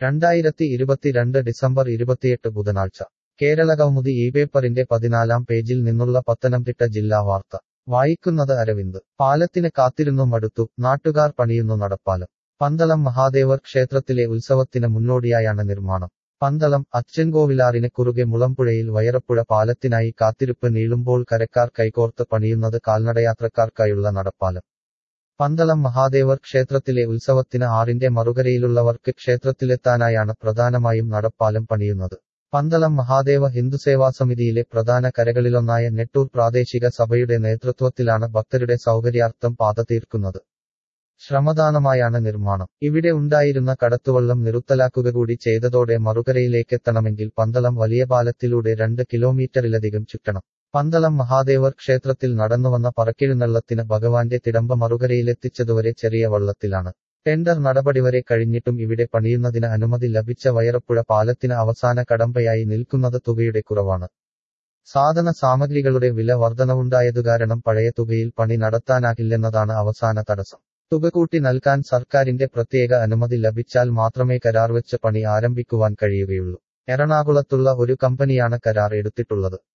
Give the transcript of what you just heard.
രണ്ടായിരത്തി ഇരുപത്തിരണ്ട് ഡിസംബർ ഇരുപത്തിയെട്ട് ബുധനാഴ്ച കേരളകൗമുദി ഈ പേപ്പറിന്റെ പതിനാലാം പേജിൽ നിന്നുള്ള പത്തനംതിട്ട ജില്ലാ വാർത്ത വായിക്കുന്നത് അരവിന്ദ് പാലത്തിന് കാത്തിരുന്നു മടുത്തു നാട്ടുകാർ പണിയുന്നു നടപ്പാലം പന്തളം മഹാദേവർ ക്ഷേത്രത്തിലെ ഉത്സവത്തിന് മുന്നോടിയായാണ് നിർമ്മാണം പന്തളം അച്ചൻകോവിലാറിന് കുറുകെ മുളമ്പുഴയിൽ വയറപ്പുഴ പാലത്തിനായി കാത്തിരിപ്പ് നീളുമ്പോൾ കരക്കാർ കൈകോർത്ത് പണിയുന്നത് കാൽനടയാത്രക്കാർക്കായുള്ള നടപ്പാലം പന്തളം മഹാദേവർ ക്ഷേത്രത്തിലെ ഉത്സവത്തിന് ആറിന്റെ മറുകരയിലുള്ളവർക്ക് ക്ഷേത്രത്തിലെത്താനായാണ് പ്രധാനമായും നടപ്പാലം പണിയുന്നത് പന്തളം മഹാദേവ ഹിന്ദുസേവാ സമിതിയിലെ പ്രധാന കരകളിലൊന്നായ നെട്ടൂർ പ്രാദേശിക സഭയുടെ നേതൃത്വത്തിലാണ് ഭക്തരുടെ സൗകര്യാർത്ഥം പാത തീർക്കുന്നത് ശ്രമദാനമായാണ് നിർമ്മാണം ഇവിടെ ഉണ്ടായിരുന്ന കടത്തുവള്ളം നിറുത്തലാക്കുക കൂടി ചെയ്തതോടെ മറുകരയിലേക്കെത്തണമെങ്കിൽ പന്തളം വലിയ പാലത്തിലൂടെ രണ്ട് കിലോമീറ്ററിലധികം ചുറ്റണം പന്തളം മഹാദേവർ ക്ഷേത്രത്തിൽ നടന്നുവന്ന പറക്കെഴുന്നള്ളത്തിന് ഭഗവാന്റെ തിടമ്പ മറുകരയിലെത്തിച്ചതുവരെ ചെറിയ വള്ളത്തിലാണ് ടെൻഡർ നടപടി വരെ കഴിഞ്ഞിട്ടും ഇവിടെ പണിയുന്നതിന് അനുമതി ലഭിച്ച വയറപ്പുഴ പാലത്തിന് അവസാന കടമ്പയായി നിൽക്കുന്നത് തുകയുടെ കുറവാണ് സാധന സാമഗ്രികളുടെ വില വർധനവുണ്ടായതുകാരണം പഴയ തുകയിൽ പണി നടത്താനാകില്ലെന്നതാണ് അവസാന തടസ്സം തുക കൂട്ടി നൽകാൻ സർക്കാരിന്റെ പ്രത്യേക അനുമതി ലഭിച്ചാൽ മാത്രമേ കരാർ വെച്ച് പണി ആരംഭിക്കുവാൻ കഴിയുകയുള്ളൂ എറണാകുളത്തുള്ള ഒരു കമ്പനിയാണ് കരാർ എടുത്തിട്ടുള്ളത്